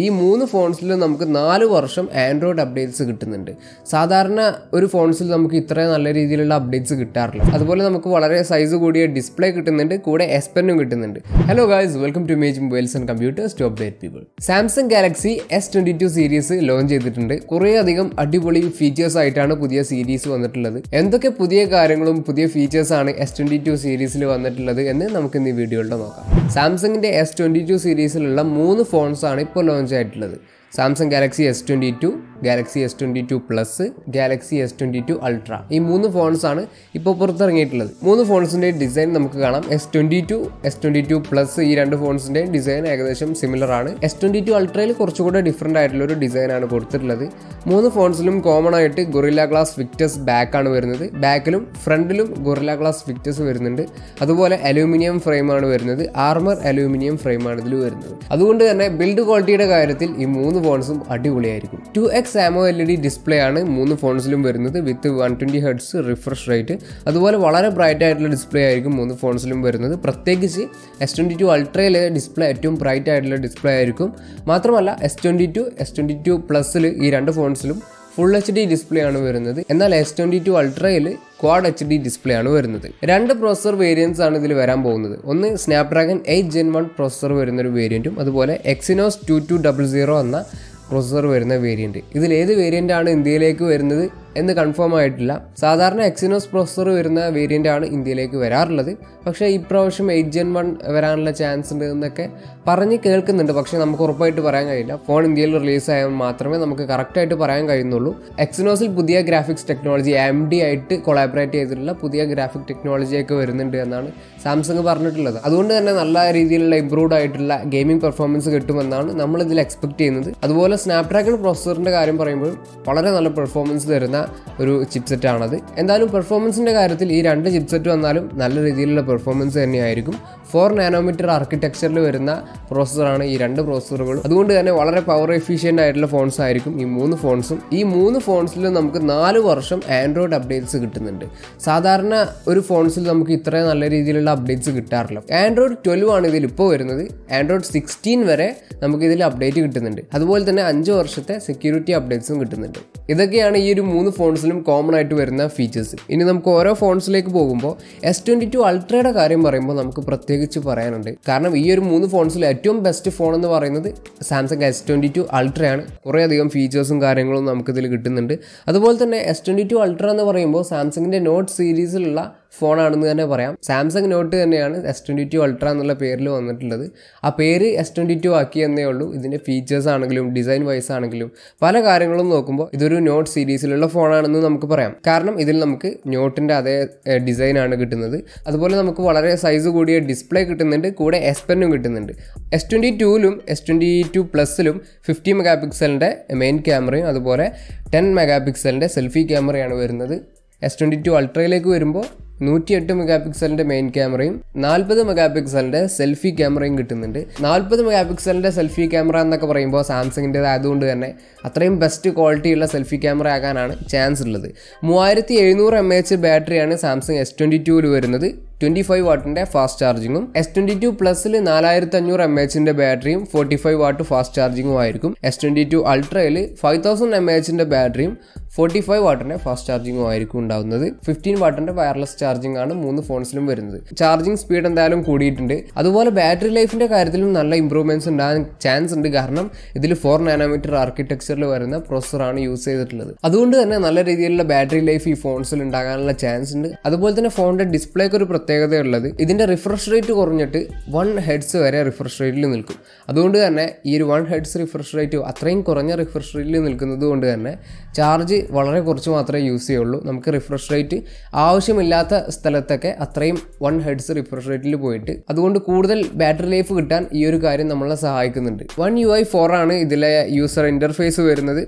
ഈ മൂന്ന് ഫോൺസിലും നമുക്ക് നാല് വർഷം ആൻഡ്രോയിഡ് അപ്ഡേറ്റ്സ് കിട്ടുന്നുണ്ട് സാധാരണ ഒരു ഫോൺസിൽ നമുക്ക് ഇത്രയും നല്ല രീതിയിലുള്ള അപ്ഡേറ്റ്സ് കിട്ടാറില്ല അതുപോലെ നമുക്ക് വളരെ സൈസ് കൂടിയ ഡിസ്പ്ലേ കിട്ടുന്നുണ്ട് കൂടെ എസ് പെന്നും കിട്ടുന്നുണ്ട് hello guys welcome to image mobiles and computers to update people Samsung Galaxy S twenty two series launch ചെയ്തിട്ടുണ്ട് കുറേ അധികം അടിപൊളി ഫീച്ചേഴ്സ് ആയിട്ടാണ് പുതിയ സീരീസ് വന്നിട്ടുള്ളത് എന്തൊക്കെ പുതിയ കാര്യങ്ങളും പുതിയ ഫീച്ചേഴ്സ് ആണ് എസ് ട്വന്റി ടു സീരീസിൽ വന്നിട്ടുള്ളത് എന്ന് നമുക്ക് ഇന്ന് ഈ വീഡിയോയിൽ നോക്കാം സാംസങ്ങിന്റെ എസ് ട്വന്റി ടു സീരീസിലുള്ള മൂന്ന് ഫോൺസ് ആണ് ഇപ്പോൾ ലോഞ്ച് ആയിട്ടുള്ളത് Samsung Galaxy S twenty two Galaxy S twenty two plus Galaxy S twenty two ultra ഈ മൂന്ന് ഫോൺസ് ആണ് ഇപ്പോൾ പുറത്തിറങ്ങിയിട്ടുള്ളത് മൂന്ന് ഫോൺസിൻ്റെ ഡിസൈൻ നമുക്ക് കാണാം S twenty two S twenty two plus ഈ രണ്ട് ഫോൺസിൻ്റെ ഡിസൈൻ ഏകദേശം സിമിലർ ആണ് എസ് ട്വൻറ്റി ടു അൾട്രയിൽ കുറച്ചുകൂടെ ഡിഫറെൻ്റ് ആയിട്ടുള്ള ഒരു ഡിസൈനാണ് കൊടുത്തിട്ടുള്ളത് മൂന്ന് ഫോൺസിലും കോമൺ ആയിട്ട് ഗൊറില്ല ഗ്ലാസ് വിക്ടസ് ബാക്ക് ആണ് വരുന്നത് ബാക്കിലും ഫ്രണ്ടിലും ഗൊറില്ല ഗ്ലാസ് വിക്ടസ് വരുന്നുണ്ട് അതുപോലെ അലൂമിനിയം ഫ്രെയിമാണ് വരുന്നത് ആർമർ അലൂമിനിയം ഫ്രെയിമാണ് ഇതിൽ വരുന്നത് അതുകൊണ്ട് തന്നെ ബിൽഡ് ക്വാളിറ്റിയുടെ കാര്യത്തിൽ ഈ മൂന്ന് ഫോൺസും അടിപൊളിയായിരിക്കും two X AMO L E D display ആണ് മൂന്ന് ഫോൺസിലും വരുന്നത് with one twenty hertz refresh rate അതുപോലെ വളരെ ബ്രൈറ്റ് ആയിട്ടുള്ള ഡിസ്പ്ലേ ആയിരിക്കും മൂന്ന് ഫോൺസിലും വരുന്നത് പ്രത്യേകിച്ച് എസ് ട്വൻറ്റി ടു അൾട്രയിലെ ഡിസ്പ്ലേ ഏറ്റവും ബ്രൈറ്റ് ആയിട്ടുള്ള ഡിസ്പ്ലേ ആയിരിക്കും മാത്രമല്ല S twenty two S twenty two പ്ലസ്സിൽ ഈ രണ്ട് ഫോൺസിലും ഫുൾ എച്ച് ഡി ഡിസ്പ്ലേ ആണ് വരുന്നത് എന്നാൽ എസ് ട്വൻറ്റി ടു അൾട്രയിൽ ക്വാഡ് എച്ച് ഡി ഡിസ്പ്ലേ ആണ് വരുന്നത് രണ്ട് പ്രോസസർ വേരിയൻസ് ആണ് ഇതിൽ വരാൻ പോകുന്നത് ഒന്ന് Snapdragon eight gen one processor വരുന്ന ഒരു വേരിയൻറ്റും അതുപോലെ Exynos two two double zero എന്ന പ്രോസസർ വരുന്ന വേരിയൻറ്റ് ഇതിൽ ഏത് വേരിയൻ്റ് ആണ് ഇന്ത്യയിലേക്ക് വരുന്നത് എന്ന് കൺഫേം ആയിട്ടില്ല സാധാരണ എക്സിനോസ് പ്രോസസർ വരുന്ന വേരിയൻ്റ് ആണ് ഇന്ത്യയിലേക്ക് വരാറുള്ളത് പക്ഷേ ഇപ്രാവശ്യം എയ്റ്റ് ജെൻ വൺ വരാനുള്ള ചാൻസ് ഉണ്ട് എന്നൊക്കെ പറഞ്ഞ് കേൾക്കുന്നുണ്ട് പക്ഷേ നമുക്ക് ഉറപ്പായിട്ട് പറയാൻ കഴിയില്ല ഫോൺ ഇന്ത്യയിൽ റിലീസ് ആയാൽ മാത്രമേ നമുക്ക് കറക്റ്റായിട്ട് പറയാൻ കഴിയുന്നുള്ളൂ എക്സിനോസിൽ പുതിയ ഗ്രാഫിക്സ് ടെക്നോളജി എം ഡി ആയിട്ട് കൊളാബറേറ്റ് ചെയ്തിട്ടുള്ള പുതിയ ഗ്രാഫിക് ടെക്നോളജി ഒക്കെ വരുന്നുണ്ട് എന്നാണ് സാംസങ് പറഞ്ഞിട്ടുള്ളത് അതുകൊണ്ട് തന്നെ നല്ല രീതിയിലുള്ള ഇംപ്രൂവ്ഡ് ആയിട്ടുള്ള ഗെയിമിംഗ് പെർഫോമൻസ് കിട്ടുമെന്നാണ് നമ്മൾ ഇതിൽ എക്സ്പെക്ട് ചെയ്യുന്നത് അതുപോലെ സ്നാപ്ഡ്രാഗൺ പ്രോസസറിൻ്റെ കാര്യം പറയുമ്പോൾ വളരെ നല്ല പെർഫോമൻസ് തരുന്ന ഒരു ചിപ്സെറ്റ് ആണത് എന്തായാലും പെർഫോമൻസിൻ്റെ കാര്യത്തിൽ ഈ രണ്ട് ചിപ്സെറ്റ് വന്നാലും നല്ല രീതിയിലുള്ള പെർഫോമൻസ് തന്നെയായിരിക്കും ഫോർ നാനോമീറ്റർ ആർക്കിടെക്ചറിൽ വരുന്ന പ്രോസസ്സറാണ് ഈ രണ്ട് പ്രോസസ്സറുകളും അതുകൊണ്ട് തന്നെ വളരെ പവർ എഫിഷ്യൻ്റ് ആയിട്ടുള്ള ഫോൺസ് ആയിരിക്കും ഈ മൂന്ന് ഫോൺസും ഈ മൂന്ന് ഫോൺസിലും നമുക്ക് നാല് വർഷം ആൻഡ്രോയിഡ് അപ്ഡേറ്റ്സ് കിട്ടുന്നുണ്ട് സാധാരണ ഒരു ഫോൺസിൽ നമുക്ക് ഇത്രയും നല്ല രീതിയിലുള്ള അപ്ഡേറ്റ്സ് കിട്ടാറില്ല ആൻഡ്രോയിഡ് ട്വൽവ് ആണ് ഇതിൽ ഇപ്പോൾ വരുന്നത് ആൻഡ്രോയിഡ് സിക്സ്റ്റീൻ വരെ നമുക്ക് ഇതിൽ അപ്ഡേറ്റ് കിട്ടുന്നുണ്ട് അതുപോലെ തന്നെ അഞ്ച് വർഷത്തെ സെക്യൂരിറ്റി അപ്ഡേറ്റ്സും കിട്ടുന്നുണ്ട് ഇതൊക്കെയാണ് ഈ ഒരു മൂന്ന് ഫോൺസിലും കോമൺ ആയിട്ട് വരുന്ന ഫീച്ചേഴ്സ് ഇനി നമുക്ക് ഓരോ ഫോൺസിലേക്ക് പോകുമ്പോൾ എസ് ട്വൻറ്റി ടു അൾട്രയുടെ കാര്യം പറയുമ്പോൾ നമുക്ക് പ്രത്യേകിച്ച് പറയാനുണ്ട് കാരണം ഈ ഒരു മൂന്ന് ഫോൺസിൽ ഏറ്റവും ബെസ്റ്റ് ഫോൺ എന്ന് പറയുന്നത് സാംസങ് എസ് ട്വൻറ്റി ടു അൾട്രയാണ് കുറേയധികം ഫീച്ചേഴ്സും കാര്യങ്ങളും നമുക്കിതിൽ കിട്ടുന്നുണ്ട് അതുപോലെ തന്നെ എസ് ട്വൻറ്റി ടു അൾട്ര എന്ന് പറയുമ്പോൾ സാംസങ്ങിൻ്റെ നോട്ട് സീരീസിലുള്ള ഫോണാണെന്ന് തന്നെ പറയാം സാംസങ് നോട്ട് തന്നെയാണ് എസ് ട്വൻറ്റി ടു അൾട്ര എന്നുള്ള പേരിൽ വന്നിട്ടുള്ളത് ആ പേര് എസ് ട്വൻറ്റി ടു ആക്കി എന്നേ ഉള്ളൂ ഇതിൻ്റെ ഫീച്ചേഴ്സ് ആണെങ്കിലും ഡിസൈൻ വൈസ് ആണെങ്കിലും പല കാര്യങ്ങളും നോക്കുമ്പോൾ ഇതൊരു നോട്ട് സീരീസിലുള്ള ഫോണാണെന്ന് നമുക്ക് പറയാം കാരണം ഇതിൽ നമുക്ക് നോട്ടിൻ്റെ അതേ ഡിസൈനാണ് കിട്ടുന്നത് അതുപോലെ നമുക്ക് വളരെ സൈസ് കൂടിയ ഡിസ്പ്ലേ കിട്ടുന്നുണ്ട് കൂടെ എസ് പെന്നും കിട്ടുന്നുണ്ട് എസ് ട്വൻറ്റി ടൂവിലും എസ് ട്വൻറ്റി ടു പ്ലസ്സിലും ഫിഫ്റ്റി മെഗാ പിക്സലിൻ്റെ മെയിൻ ക്യാമറയും അതുപോലെ ടെൻ മെഗാ പിക്സലിൻ്റെ സെൽഫി ക്യാമറയാണ് വരുന്നത് എസ് ട്വൻറ്റി ടു അൾട്രയിലേക്ക് വരുമ്പോൾ നൂറ്റിയെട്ട് മെഗാ പിക്സലിൻ്റെ മെയിൻ ക്യാമറയും നാൽപ്പത് മെഗാ പിക്സലിൻ്റെ സെൽഫി ക്യാമറയും കിട്ടുന്നുണ്ട് നാൽപ്പത് മെഗാ പിക്സലിൻ്റെ സെൽഫി ക്യാമറ എന്നൊക്കെ പറയുമ്പോൾ സാംസങ്ങിൻ്റെ ആയതുകൊണ്ട് തന്നെ അത്രയും ബെസ്റ്റ് ക്വാളിറ്റിയുള്ള സെൽഫി ക്യാമറ ആകാനാണ് ചാൻസ് ഉള്ളത് മൂവായിരത്തി എഴുന്നൂറ് എം എച്ച് ബാറ്ററിയാണ് സാംസങ് എസ് ട്വൻറ്റി ടുവിൽ വരുന്നത് ട്വൻറ്റി ഫൈവ് വാട്ടിൻ്റെ ഫാസ്റ്റ് ചാർജിങ്ങും എസ് ട്വൻറ്റി ടു പ്ലസിൽ നാലായിരത്തി അഞ്ഞൂറ് എം എച്ചിൻ്റെ ബാറ്ററിയും ഫോർട്ടി ഫൈവ് വാട്ട് ഫാസ്റ്റ് ചാർജിങ്ങും ആയിരിക്കും എസ് ട്വൻറ്റി ടു അൾട്രയിൽ ഫൈവ് തൗസൻഡ് എം എച്ചിൻ്റെ ബാറ്ററിയും ഫോർട്ടി ഫൈവ് വാട്ടിൻ്റെ ഫാസ്റ്റ് ചാർജിങ്ങും ആയിരിക്കും ഉണ്ടാവുന്നത് ഫിഫ്റ്റീൻ വാട്ടിൻ്റെ വയർലെസ് ചാർജിംഗ് ആണ് മൂന്ന് ഫോൺസിലും വരുന്നത് ചാർജിങ് സ്പീഡ് എന്തായാലും കൂടിയിട്ടുണ്ട് അതുപോലെ ബാറ്ററി ലൈഫിൻ്റെ കാര്യത്തിലും നല്ല ഇമ്പ്രൂവ്മെൻറ്റ്സ് ഉണ്ടാകാൻ ചാൻസ് ഉണ്ട് കാരണം ഇതിൽ ഫോർ നാനോമീറ്റർ ആർക്കിടെക്ചറിൽ വരുന്ന പ്രോസസ്സറാണ് യൂസ് ചെയ്തിട്ടുള്ളത് അതുകൊണ്ട് തന്നെ നല്ല രീതിയിലുള്ള ബാറ്ററി ലൈഫ് ഈ ഫോൺസിൽ ഉണ്ടാകാനുള്ള ചാൻസ് ഉണ്ട് അതുപോലെ തന്നെ ഫോണിൻ്റെ ഡിസ്പ്ലേക്ക് ഒരു പ്രത്യേകതയുള്ളത് ഇതിൻ്റെ റിഫ്രഷ് റേറ്റ് കുറഞ്ഞിട്ട് വൺ ഹെഡ്സ് വരെ റിഫ്രഷ് റേറ്റിൽ നിൽക്കും അതുകൊണ്ട് തന്നെ ഈ ഒരു വൺ ഹെഡ്സ് റിഫ്രഷ് റേറ്റ് അത്രയും കുറഞ്ഞ റിഫ്രഷ് റേറ്റിൽ നിൽക്കുന്നത് കൊണ്ട് തന്നെ ചാർജ് വളരെ കുറച്ച് മാത്രമേ യൂസ് ചെയ്യുള്ളൂ നമുക്ക് റിഫ്രഷ് റേറ്റ് ആവശ്യമില്ലാത്ത സ്ഥലത്തൊക്കെ അത്രയും വൺ ഹെഡ്സ് റിഫ്രഷ് റേറ്റിൽ പോയിട്ട് അതുകൊണ്ട് കൂടുതൽ ബാറ്ററി ലൈഫ് കിട്ടാൻ ഈ ഒരു കാര്യം നമ്മളെ സഹായിക്കുന്നുണ്ട് വൺ യു ഐ ഫോർ ആണ് ഇതിലെ യൂസർ ഇൻ്റർഫേസ് വരുന്നത്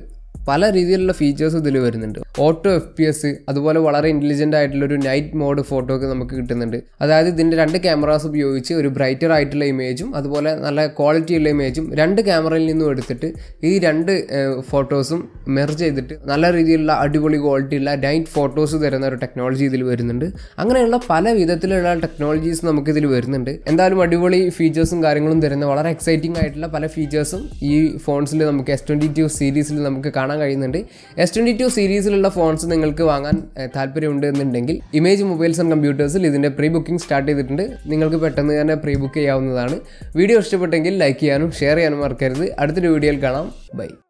പല രീതിയിലുള്ള ഫീച്ചേഴ്സ് ഇതിൽ വരുന്നുണ്ട് ഓട്ടോ എഫ് പി എസ് അതുപോലെ വളരെ ഇൻ്റലിജൻ്റ് ആയിട്ടുള്ള ഒരു നൈറ്റ് മോഡ് ഫോട്ടോ ഒക്കെ നമുക്ക് കിട്ടുന്നുണ്ട് അതായത് ഇതിൻ്റെ രണ്ട് ക്യാമറാസ് ഉപയോഗിച്ച് ഒരു ബ്രൈറ്റർ ആയിട്ടുള്ള ഇമേജും അതുപോലെ നല്ല ക്വാളിറ്റി ഉള്ള ഇമേജും രണ്ട് ക്യാമറയിൽ നിന്നും എടുത്തിട്ട് ഈ രണ്ട് ഫോട്ടോസും മെർജ് ചെയ്തിട്ട് നല്ല രീതിയിലുള്ള അടിപൊളി ക്വാളിറ്റി ഉള്ള നൈറ്റ് ഫോട്ടോസ് തരുന്ന ഒരു ടെക്നോളജി ഇതിൽ വരുന്നുണ്ട് അങ്ങനെയുള്ള പല വിധത്തിലുള്ള ടെക്നോളജീസ് നമുക്ക് ഇതിൽ വരുന്നുണ്ട് എന്തായാലും അടിപൊളി ഫീച്ചേഴ്സും കാര്യങ്ങളും തരുന്ന വളരെ എക്സൈറ്റിംഗ് ആയിട്ടുള്ള പല ഫീച്ചേഴ്സും ഈ ഫോൺസിൽ നമുക്ക് എസ് ട്വൻറ്റി ടു സീരീസിൽ നമുക്ക് കാണാൻ കഴിയുന്നുണ്ട് എസ് ട്വൻറ്റി ടു സീരീസിലുള്ള ഫോൺസ് നിങ്ങൾക്ക് വാങ്ങാൻ ഏഹ്, താല്പര്യമുണ്ട് എന്നുണ്ടെങ്കിൽ ഇമേജ് മൊബൈൽസ് ആൻഡ് കമ്പ്യൂട്ടേഴ്സിൽ ഇതിൻ്റെ പ്രീ ബുക്കിംഗ് സ്റ്റാർട്ട് ചെയ്തിട്ടുണ്ട് നിങ്ങൾക്ക് പെട്ടെന്ന് തന്നെ പ്രീ ബുക്ക് ചെയ്യാവുന്നതാണ് വീഡിയോ ഇഷ്ടപ്പെട്ടെങ്കിൽ ലൈക്ക് ചെയ്യാനും ഷെയർ ചെയ്യാനും മറക്കരുത് അടുത്തൊരു വീഡിയോയിൽ കാണാം ബൈ